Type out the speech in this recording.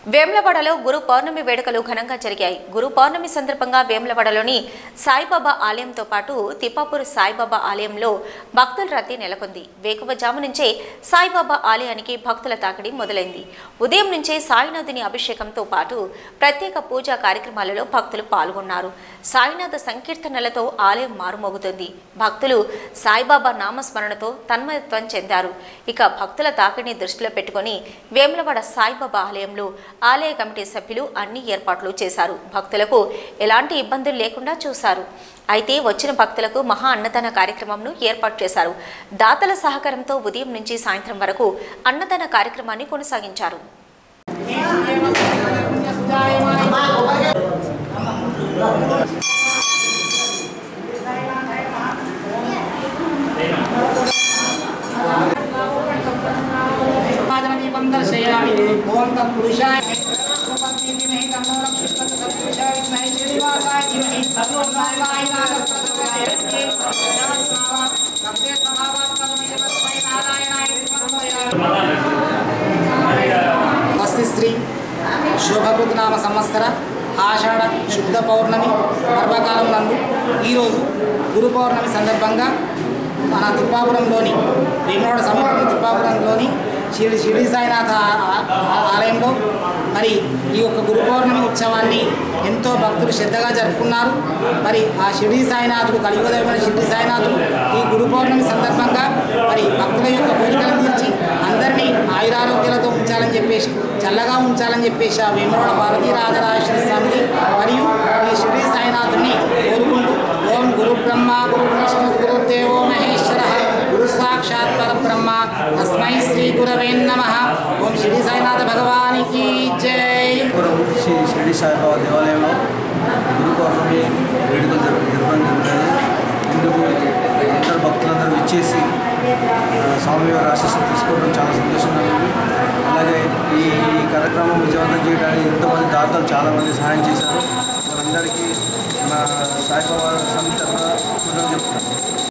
వేములవాడలో గురు పౌర్ణమి వేడుకలు ఘనంగా జరిగాయి గురు పౌర్ణమి సందర్భంగా వేములవాడలోని సాయిబాబా ఆలయంతో పాటు తిప్పాపూర్ సాయిబాబా ఆలయంలో భక్తుల రద్దీ నెలకొంది వేకువజాము నుంచే సాయిబాబా ఆలయానికి భక్తుల తాకిడి మొదలైంది ఉదయం నుంచే సాయినాథుని అభిషేకంతో పాటు ప్రత్యేక పూజా కార్యక్రమాలలో భక్తులు పాల్గొన్నారు సాయినాథ సంకీర్తనలతో ఆలయం మారుమోగుతుంది భక్తులు సాయిబాబా నామస్మరణతో తన్మయత్వం చెందారు ఇక భక్తుల తాకిడిని దృష్టిలో పెట్టుకొని వేములవాడ సాయిబాబా ఆలయంలో ఆలయ కమిటీ సభ్యులు అన్ని ఏర్పాట్లు చేశారు భక్తులకు ఎలాంటి ఇబ్బందులు లేకుండా చూశారు అయితే వచ్చిన భక్తులకు మహా అన్నదాన కార్యక్రమంను ఏర్పాటు చేశారు దాతల సహకారంతో ఉదయం నుంచి సాయంత్రం వరకు అన్నదాన కార్యక్రమాన్ని కొనసాగించారు పాదమదీపం దర్శయామి ఓం తత్పురుషాయ ఉపస్థితిని తమో లక్షితం తత్పురుషాయ విద్మహే శ్రీనివాసాయ ధీమహి తన్నో నారాయణ ప్రచోదయాయ సత్య స్వభావాత్ తస్మై తస్మై నారాయణాయ సమర్పయామి స్వస్తి శ్రీ శోభకృత నామ సంవత్సర ఆషాఢ శుద్ధ పౌర్ణమి పర్వకాలం నందు ఈరోజు గురు పౌర్ణమి సందర్భంగా మన తిప్పాపురంలోని వేములవాడ సమీపంలో తిప్పాపురంలోని షిరిడి షిరిడి సాయినాథ ఆ- ఆ- ఆలయంలో మరి ఈ యొక్క గురు పౌర్ణమి ఉత్సవాన్ని ఎంతో భక్తులు శ్రద్ధగా జరుపుకున్నారు మరి ఆ షిరిడి సాయినాథుడు కలియుగదైన షిరిడి సాయినాథుడు ఈ గురు పౌర్ణమి సందర్భంగా మరి భక్తుల యొక్క కోరికలను తీర్చి అందరినీ ఆయురారోగ్యాలతో ఉంచాలని చెప్పేసి చల్లగా ఉంచాలని చెప్పేసి ఆ వేములవాడ భారతీ రాజరాజేశ్వర స్వామిని మరియు ఈ షిరిడి సాయినాథుని కోరుకుంటూ ఓం గురు బ్రహ్మ గురు విష్ణు గురుదేవో మహేశ్వర గురు సాక్షాత్ పరబ్రహ్మ తస్మై శ్రీ గురవే నమ ఓం షిరిడి సాయినాథ భగవానికి జై పురం శ్రీ షిరిడి సాయిబాబా దేవాలయంలో గురు పౌర్ణమి వేడుకలు జరప జరపడం జరుగుతుంది ఇందుకు అందరు భక్తులందరూ ఇచ్చేసి ఆ, స్వామివారి ఆశీస్సులు తీసుకోవడం చాలా సంతోషంగా ఉంది అలాగే ఈ ఈ కార్యక్రమం విజయవంతం చేయడానికి ఎంతోమంది దాతలు చాలామంది సహాయం చేశారు వారందరికీ నా సాయిబాబా సమితి తరఫున కృతజ్ఞతలు చెప్తున్నాను